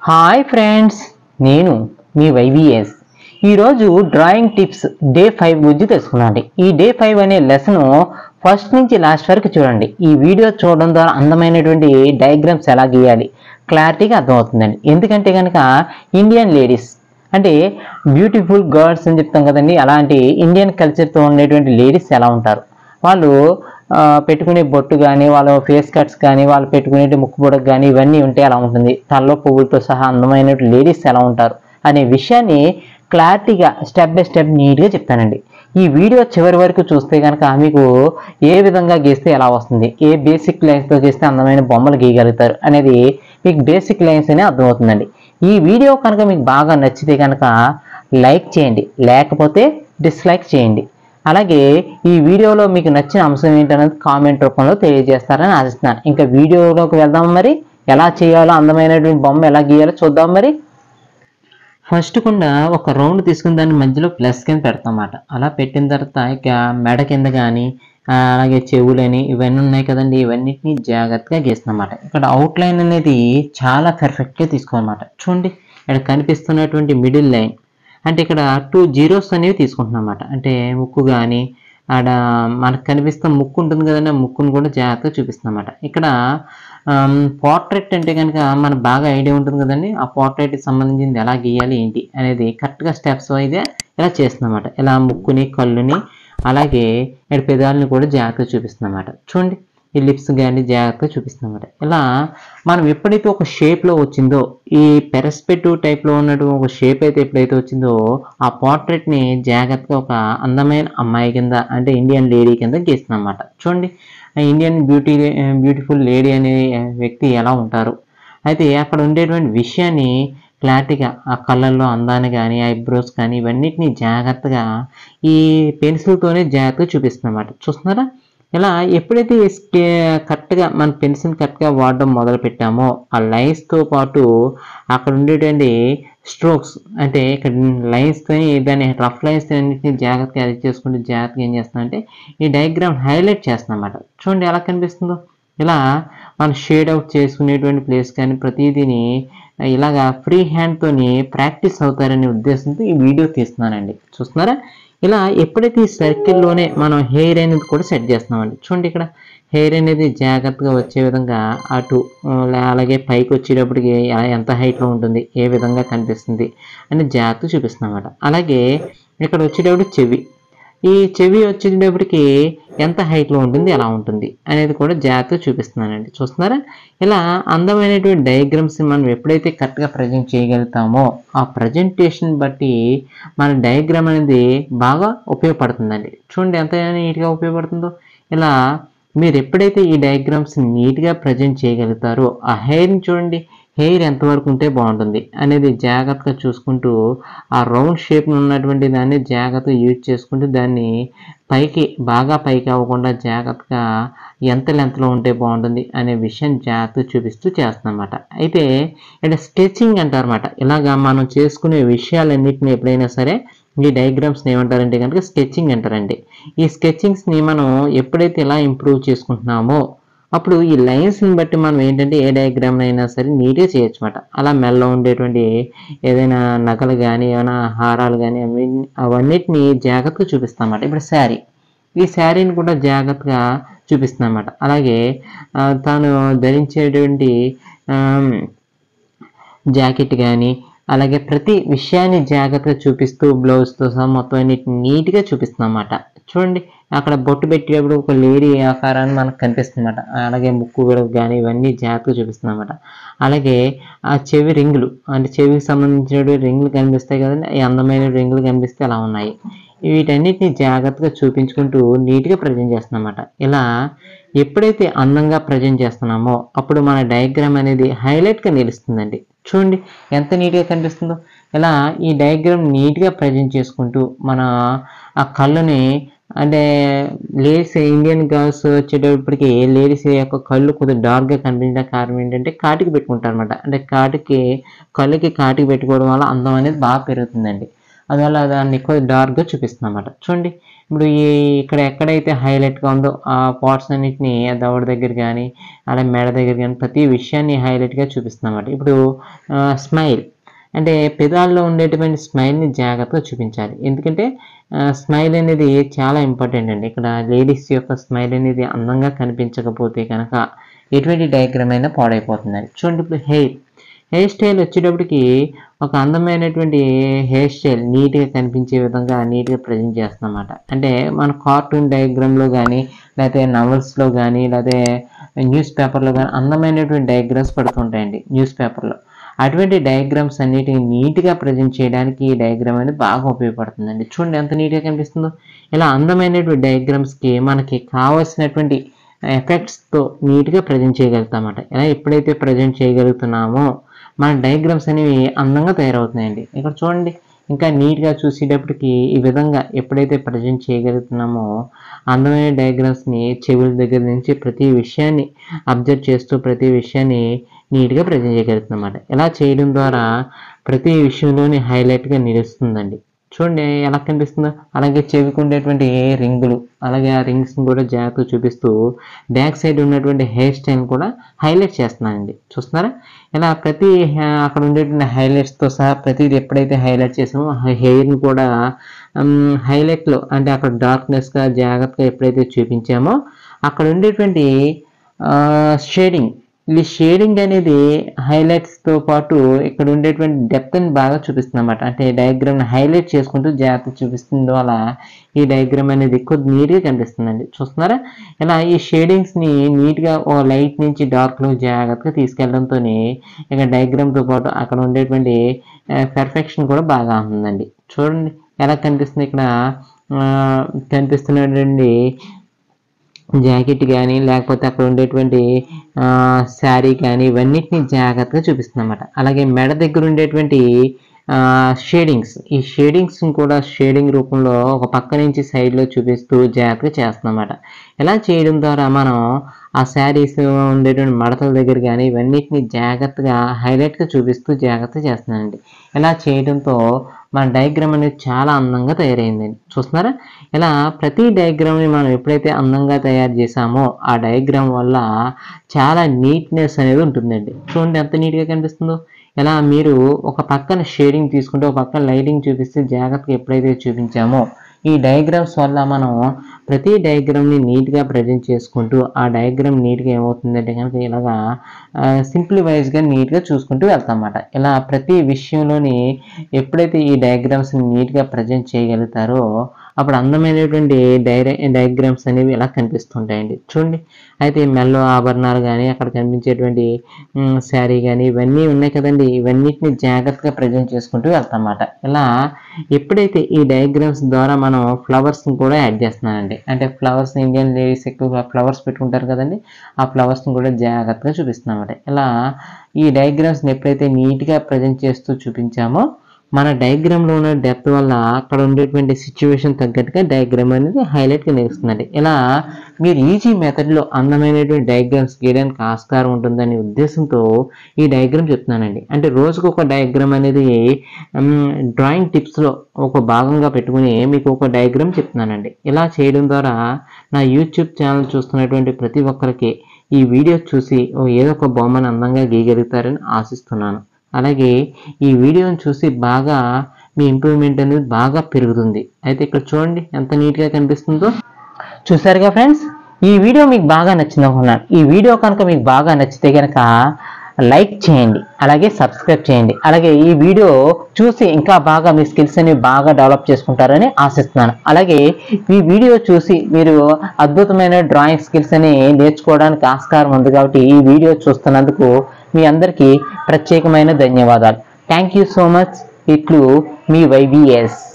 hi friends నేను మీ వైవిఎస్ ఈరోజు డ్రాయింగ్ టిప్స్ డే ఫైవ్ గురించి తెలుసుకున్నాండి ఈ డే ఫైవ్ అనే లెసన్ ఫస్ట్ నుంచి లాస్ట్ వరకు చూడండి ఈ వీడియో చూడడం ద్వారా అందమైనటువంటి డయాగ్రామ్స్ ఎలా గీయాలి క్లారిటీగా అర్థమవుతుందండి ఎందుకంటే కనుక ఇండియన్ లేడీస్ అంటే బ్యూటిఫుల్ గర్ల్స్ అని చెప్తాం కదండి అలాంటి ఇండియన్ కల్చర్తో ఉండేటువంటి లేడీస్ ఎలా ఉంటారు వాళ్ళు ఆ, పెట్టుకునే బొట్టు కానీ వాళ్ళ ఫేస్ కట్స్ కానీ వాళ్ళు పెట్టుకునే ముక్కు బొడకు కానీ ఇవన్నీ ఉంటే ఎలా ఉంటుంది తలలో పువ్వులతో సహా అందమైన లేడీస్ ఎలా ఉంటారు అనే విషయాన్ని క్లారిటీగా స్టెప్ బై స్టెప్ నీట్గా చెప్తానండి ఈ వీడియో చివరి వరకు చూస్తే కనుక మీకు ఏ విధంగా గీస్తే ఎలా వస్తుంది ఏ బేసిక్ లైన్స్తో గీస్తే అందమైన బొమ్మలు గీయగలుగుతారు అనేది మీకు బేసిక్ లైన్స్ అనే అర్థమవుతుందండి ఈ వీడియో కనుక మీకు బాగా నచ్చితే కనుక లైక్ చేయండి లేకపోతే డిస్లైక్ చేయండి అలాగే ఈ వీడియోలో మీకు నచ్చిన అంశం ఏంటనేది కామెంట్ రూపంలో తెలియజేస్తారని ఆశిస్తున్నాను ఇంకా వీడియోలోకి వెళ్దాం మరి ఎలా చేయాలో అందమైనటువంటి బొమ్మ ఎలా గీయాలో చూద్దాం మరి ఫస్ట్ కూడా ఒక రౌండ్ తీసుకుని దాన్ని మధ్యలో ప్లస్ కింద పెడతాం అన్నమాట అలా పెట్టిన తర్వాత ఇక మెడ కింద కానీ అలాగే చెవులని ఇవన్నీ ఉన్నాయి కదండి ఇవన్నిటిని జాగ్రత్తగా గీస్తున్నమాట ఇక్కడ అవుట్ లైన్ అనేది చాలా పర్ఫెక్ట్గా తీసుకోవాలన్నమాట చూడండి ఇక్కడ కనిపిస్తున్నటువంటి మిడిల్ లైన్ అంటే ఇక్కడ టూ జీరోస్ అనేవి తీసుకుంటున్నాం అన్నమాట అంటే ముక్కు కానీ ఆడ మనకు కనిపిస్తున్న ముక్కు ఉంటుంది కదండి ఆ ముక్కును కూడా జాగ్రత్తగా చూపిస్తుంది అన్నమాట ఇక్కడ పోర్ట్రేట్ అంటే కనుక మనకు బాగా ఐడియా ఉంటుంది కదండి ఆ పోర్ట్రేట్కి సంబంధించింది ఎలా గీయాలి ఏంటి అనేది కరెక్ట్గా స్టెప్స్ అయితే ఇలా చేస్తుందన్నమాట ఇలా ముక్కుని కళ్ళుని అలాగే ఇక్కడ పెదాలని కూడా జాగ్రత్తగా చూపిస్తుందన్నమాట చూడండి ఈ లిప్స్ కానీ జాగ్రత్తగా చూపిస్తుందన్నమాట ఇలా మనం ఎప్పుడైతే ఒక షేప్లో వచ్చిందో ఈ పెరస్పెక్టివ్ టైప్లో ఉన్నట్టు ఒక షేప్ అయితే ఎప్పుడైతే వచ్చిందో ఆ పోర్ట్రేట్ని జాగ్రత్తగా ఒక అందమైన అమ్మాయి కింద అంటే ఇండియన్ లేడీ కింద గీస్తుంది అనమాట చూడండి ఆ ఇండియన్ బ్యూటీ బ్యూటిఫుల్ లేడీ అనే వ్యక్తి ఎలా ఉంటారు అయితే అక్కడ ఉండేటువంటి విషయాన్ని క్లారిటీగా ఆ కళ్ళల్లో అందాన్ని కానీ ఐబ్రోస్ కానీ ఇవన్నిటిని జాగ్రత్తగా ఈ పెన్సిల్తోనే జాగ్రత్తగా చూపిస్తుంది అనమాట చూస్తున్నారా ఇలా ఎప్పుడైతే స్కే కరెక్ట్గా మన పెన్సిల్ కరెక్ట్గా వాడడం మొదలు పెట్టామో ఆ లైన్స్తో పాటు అక్కడ ఉండేటువంటి స్ట్రోక్స్ అంటే ఇక్కడ లైన్స్తో దాని రఫ్ లైన్స్ అన్నింటినీ జాగ్రత్తగా అది చేసుకుంటూ జాగ్రత్తగా ఏం చేస్తామంటే ఈ డయాగ్రామ్ హైలైట్ చేస్తున్నాం అన్నమాట చూడండి ఎలా కనిపిస్తుందో ఇలా మనం షేడ్ అవుట్ చేసుకునేటువంటి ప్లేస్ కానీ ప్రతిదీని ఇలాగా ఫ్రీ హ్యాండ్తోని ప్రాక్టీస్ అవుతారనే ఉద్దేశంతో ఈ వీడియో తీస్తున్నానండి చూస్తున్నారా ఇలా ఎప్పుడైతే ఈ సర్కిల్లోనే మనం హెయిర్ అనేది కూడా సెట్ చేస్తున్నామండి చూడండి ఇక్కడ హెయిర్ అనేది జాగ్రత్తగా వచ్చే విధంగా అటు ఆ, అలాగే పైకి వచ్చేటప్పటికి ఎలా- ఎంత హైట్లో ఉంటుంది ఏ విధంగా కనిపిస్తుంది అని జాగ్రత్తగా చూపిస్తున్నాం అన్నమాట అలాగే ఇక్కడ వచ్చేటప్పుడు చెవి ఈ చెవి వచ్చేటప్పటికి ఎంత హైట్లో ఉంటుంది ఎలా ఉంటుంది అనేది కూడా జాగ్రత్తగా చూపిస్తున్నానండి చూస్తున్నారా ఇలా అందమైనటువంటి డయాగ్రామ్స్ మనం ఎప్పుడైతే కరెక్ట్గా ప్రజెంట్ చేయగలుగుతామో ఆ ప్రజెంటేషన్ బట్టి మన డయాగ్రామ్ అనేది బాగా ఉపయోగపడుతుందండి చూడండి ఎంత నీట్గా ఉపయోగపడుతుందో ఇలా మీరు ఎప్పుడైతే ఈ డయాగ్రామ్స్ నీట్గా ప్రజెంట్ చేయగలుగుతారో ఆ హెయిర్ని చూడండి హెయిర్ ఎంతవరకు ఉంటే బాగుంటుంది అనేది జాగ్రత్తగా చూసుకుంటూ ఆ రౌండ్ షేప్ ఉన్నటువంటి దాన్ని జాగ్రత్తగా యూజ్ చేసుకుంటూ దాన్ని పైకి బాగా పైకి అవ్వకుండా జాగ్రత్తగా ఎంత లెంత్లో ఉంటే బాగుంటుంది అనే విషయం జాగ్రత్తగా చూపిస్తూ చేస్తానమాట అయితే ఇక్కడ స్కెచింగ్ అంటారన్నమాట ఇలాగా మనం చేసుకునే విషయాలన్నింటినీ ఎప్పుడైనా సరే ఈ డయాగ్రామ్స్ని ఏమంటారంటే కనుక స్కెచింగ్ అంటారండి ఈ స్కెచింగ్స్ని మనం ఎప్పుడైతే ఇలా ఇంప్రూవ్ చేసుకుంటున్నామో అప్పుడు ఈ లైన్స్ని బట్టి మనం ఏంటంటే ఏ డయాగ్రామ్ అయినా సరే నీట్గా చేయొచ్చు అనమాట అలా మెల్ల ఉండేటువంటి ఏదైనా నగలు కానీ ఏమైనా హారాలు కానీ అవి అవన్నిటిని జాగ్రత్తగా చూపిస్తాం అన్నమాట ఇప్పుడు శారీ ఈ శారీని కూడా జాగ్రత్తగా చూపిస్తాం అన్నమాట అలాగే ఆ, తాను ధరించేటువంటి ఆమ్, జాకెట్ కానీ అలాగే ప్రతి విషయాన్ని జాగ్రత్తగా చూపిస్తూ బ్లౌజ్తో సహా మొత్తం అన్నిటిని నీట్గా చూపిస్తున్నాం అన్నమాట చూడండి అక్కడ బొట్టు పెట్టేటప్పుడు ఒక లేడీ ఆకారాన్ని మనకు కనిపిస్తుంది అన్నమాట అలాగే ముక్కు విడవ కానీ ఇవన్నీ జాగ్రత్తగా చూపిస్తున్నాం అన్నమాట అలాగే ఆ చెవి రింగులు అంటే చెవికి సంబంధించిన రింగులు కనిపిస్తాయి కదండి ఈ అందమైన రింగులు కనిపిస్తే అలా ఉన్నాయి వీటన్నిటిని జాగ్రత్తగా చూపించుకుంటూ నీట్గా ప్రజెంట్ చేస్తున్నాం అన్నమాట ఇలా ఎప్పుడైతే అందంగా ప్రజెంట్ చేస్తున్నామో అప్పుడు మన డయాగ్రామ్ అనేది హైలైట్గా నిలుస్తుందండి చూడండి ఎంత నీట్గా కనిపిస్తుందో ఇలా ఈ డయాగ్రామ్ నీట్గా ప్రజెంట్ చేసుకుంటూ మన ఆ కళ్ళని అంటే లేడీస్ ఇండియన్ గర్ల్స్ వచ్చేటప్పటికి లేడీస్ యొక్క కళ్ళు కొద్దిగా డార్క్గా కనిపించడానికి కారణం ఏంటంటే కాటికి పెట్టుకుంటారు అనమాట అంటే కాటికి కళ్ళకి కాటికి పెట్టుకోవడం వల్ల అందం అనేది బాగా పెరుగుతుందండి అందువల్ల దాన్ని ఎక్కువ డార్క్గా చూపిస్తుంది అనమాట చూడండి ఇప్పుడు ఈ ఇక్కడ ఎక్కడైతే హైలైట్గా ఉందో ఆ పార్ట్స్ అన్నిటిని దవడ దగ్గర కానీ అలాగే మెడ దగ్గర కానీ ప్రతి విషయాన్ని హైలైట్గా చూపిస్తుంది అనమాట ఇప్పుడు స్మైల్ అంటే పెదాల్లో ఉండేటువంటి స్మైల్ని జాగ్రత్తగా చూపించాలి ఎందుకంటే స్మైల్ అనేది చాలా ఇంపార్టెంట్ అండి ఇక్కడ లేడీస్ యొక్క స్మైల్ అనేది అందంగా కనిపించకపోతే కనుక ఎటువంటి డయాగ్రామ్ అయినా పాడైపోతుందండి చూడండి ఇప్పుడు హెయిర్ హెయిర్ స్టైల్ వచ్చేటప్పటికి ఒక అందమైనటువంటి హెయిర్ స్టైల్ నీట్గా కనిపించే విధంగా నీట్గా ప్రజెంట్ చేస్తాం అన్నమాట అంటే మన కార్టూన్ డయాగ్రామ్లో కానీ లేకపోతే నవల్స్లో కానీ లేకపోతే న్యూస్ పేపర్లో కానీ అందమైనటువంటి డయాగ్రామ్స్ పడుతుంటాయండి న్యూస్ పేపర్లో అటువంటి డయాగ్రామ్స్ అన్నిటిని నీట్గా ప్రజెంట్ చేయడానికి ఈ డయాగ్రామ్ అనేది బాగా ఉపయోగపడుతుందండి చూడండి ఎంత నీట్గా కనిపిస్తుందో ఇలా అందమైనటువంటి డయాగ్రామ్స్కి మనకి కావాల్సినటువంటి ఎఫెక్ట్స్తో నీట్గా ప్రజెంట్ చేయగలుగుతామన్నమాట ఇలా ఎప్పుడైతే ప్రజెంట్ చేయగలుగుతున్నామో మన డయాగ్రామ్స్ అనేవి అందంగా తయారవుతున్నాయండి ఇక్కడ చూడండి ఇంకా నీట్గా చూసేటప్పటికి ఈ విధంగా ఎప్పుడైతే ప్రజెంట్ చేయగలుగుతున్నామో అందమైన డయాగ్రామ్స్ని చెవుల దగ్గర నుంచి ప్రతి విషయాన్ని అబ్జర్వ్ చేస్తూ ప్రతి విషయాన్ని నీట్గా ప్రజెంట్ చేయగలుగుతున్నాం అన్నమాట ఇలా చేయడం ద్వారా ప్రతి విషయంలోని హైలైట్గా నిలుస్తుందండి చూడండి ఎలా కనిపిస్తుందో అలాగే చెవికి ఉండేటువంటి రింగులు అలాగే ఆ రింగ్స్ని కూడా జాగ్రత్తగా చూపిస్తూ బ్యాక్ సైడ్ ఉన్నటువంటి హెయిర్ స్టైల్ కూడా హైలైట్ చేస్తున్నానండి చూస్తున్నారా ఇలా ప్రతి హె- అక్కడ ఉండేటువంటి హైలైట్స్తో సహా ప్రతిది ఎప్పుడైతే హైలైట్ చేసామో ఆ హెయిర్ని కూడా హైలైట్లో అంటే అక్కడ డార్క్నెస్గా జాగ్రత్తగా ఎప్పుడైతే చూపించామో అక్కడ ఉండేటువంటి షేడింగ్ ఈ షేడింగ్ అనేది హైలైట్స్తో పాటు ఇక్కడ ఉండేటువంటి డెప్త్ని బాగా చూపిస్తుంది అనమాట అంటే డయాగ్రామ్ని హైలైట్ చేసుకుంటూ జాగ్రత్త చూపిస్తుంది వల్ల ఈ డయాగ్రామ్ అనేది కొద్ది నీట్గా కనిపిస్తుందండి చూస్తున్నారా ఇలా ఈ షేడింగ్స్ని నీట్గా ఓ లైట్ నుంచి డార్క్లో జాగ్రత్తగా తీసుకెళ్ళడంతో ఇక డయాగ్రామ్తో పాటు అక్కడ ఉండేటువంటి పెర్ఫెక్షన్ కూడా బాగా ఉందండి చూడండి ఎలా కనిపిస్తుంది ఇక్కడ ఆ, కనిపిస్తున్నటువంటి జాకెట్ కానీ లేకపోతే అక్కడ ఉండేటువంటి శారీ కానీ ఇవన్నిటిని జాగ్రత్తగా చూపిస్తుంది అనమాట అలాగే మెడ దగ్గర ఉండేటువంటి షేడింగ్స్ ఈ షేడింగ్స్ కూడా షేడింగ్ రూపంలో ఒక పక్క నుంచి సైడ్లో చూపిస్తూ జాగ్రత్తగా చేస్తున్నాం అన్నమాట ఇలా చేయడం ద్వారా మనం ఆ శారీస్ ఉండేటువంటి మడతల దగ్గర కానీ ఇవన్నిటిని జాగ్రత్తగా హైలైట్గా చూపిస్తూ జాగ్రత్త చేస్తున్నానండి ఇలా చేయడంతో మన డయాగ్రామ్ అనేది చాలా అందంగా తయారైందండి చూస్తున్నారా ఇలా ప్రతి డయాగ్రామ్ని మనం ఎప్పుడైతే అందంగా తయారు చేసామో ఆ డయాగ్రామ్ వల్ల చాలా నీట్నెస్ అనేది ఉంటుందండి చూడండి ఎంత నీట్గా కనిపిస్తుందో ఇలా మీరు ఒక పక్కన షేడింగ్ తీసుకుంటే ఒక పక్కన లైటింగ్ చూపిస్తే జాగ్రత్తగా ఎప్పుడైతే చూపించామో ఈ డయాగ్రామ్స్ వల్ల మనం ప్రతి డయాగ్రామ్ని నీట్గా ప్రజెంట్ చేసుకుంటూ ఆ డయాగ్రామ్ నీట్గా ఏమవుతుందంటే కనుక ఇలాగా సింపుల్ వైజ్గా నీట్గా చూసుకుంటూ వెళ్తాం అన్నమాట ఇలా ప్రతి విషయంలోని ఎప్పుడైతే ఈ డయాగ్రామ్స్ని నీట్గా ప్రజెంట్ చేయగలుగుతారో అప్పుడు అందమైనటువంటి డైర డయాగ్రామ్స్ అనేవి ఇలా కనిపిస్తుంటాయండి చూడండి అయితే మెల్లో ఆభరణాలు కానీ అక్కడ కనిపించేటువంటి శారీ కానీ ఇవన్నీ ఉన్నాయి కదండి ఇవన్నిటిని జాగ్రత్తగా ప్రజెంట్ చేసుకుంటూ వెళ్తాం అన్నమాట ఇలా ఎప్పుడైతే ఈ డయాగ్రామ్స్ ద్వారా మనం ఫ్లవర్స్ని కూడా యాడ్ చేస్తున్నానండి అంటే ఫ్లవర్స్ ఇండియన్ లేడీస్ ఎక్కువగా ఫ్లవర్స్ పెట్టుకుంటారు కదండి ఆ ఫ్లవర్స్ని కూడా జాగ్రత్తగా చూపిస్తున్నాం అన్నమాట ఇలా ఈ డయాగ్రామ్స్ని ఎప్పుడైతే నీట్గా ప్రజెంట్ చేస్తూ చూపించామో మన డయాగ్రామ్లో ఉన్న డెప్త్ వల్ల అక్కడ ఉండేటువంటి సిచ్యువేషన్ తగ్గట్టుగా డయాగ్రామ్ అనేది హైలైట్గా నిలుస్తుందండి ఇలా మీరు ఈజీ మెథడ్లో అందమైనటువంటి డయాగ్రామ్స్ గీయడానికి ఆస్కారం ఉంటుందనే ఉద్దేశంతో ఈ డయాగ్రామ్ చెప్తున్నానండి అంటే రోజుకు ఒక డయాగ్రామ్ అనేది డ్రాయింగ్ టిప్స్లో ఒక భాగంగా పెట్టుకుని మీకు ఒక డయాగ్రామ్ చెప్తున్నానండి ఇలా చేయడం ద్వారా నా యూట్యూబ్ ఛానల్ చూస్తున్నటువంటి ప్రతి ఒక్కరికి ఈ వీడియో చూసి ఓ ఏదో ఒక బొమ్మను అందంగా గీయగలుగుతారని ఆశిస్తున్నాను అలాగే ఈ వీడియోని చూసి బాగా మీ ఇంప్రూవ్మెంట్ అనేది బాగా పెరుగుతుంది అయితే ఇక్కడ చూడండి ఎంత నీట్గా కనిపిస్తుందో చూసారుగా ఫ్రెండ్స్ ఈ వీడియో మీకు బాగా నచ్చింది అనుకున్నాను ఈ వీడియో కనుక మీకు బాగా నచ్చితే కనుక లైక్ చేయండి అలాగే సబ్స్క్రైబ్ చేయండి అలాగే ఈ వీడియో చూసి ఇంకా బాగా మీ స్కిల్స్ అనేవి బాగా డెవలప్ చేసుకుంటారని ఆశిస్తున్నాను అలాగే ఈ వీడియో చూసి మీరు అద్భుతమైన డ్రాయింగ్ స్కిల్స్ అని నేర్చుకోవడానికి ఆస్కారం ఉంది కాబట్టి ఈ వీడియో చూస్తున్నందుకు మీ అందరికీ ప్రత్యేకమైన ధన్యవాదాలు థ్యాంక్ యూ సో మచ్ ఇట్లు మీ వైబిఎస్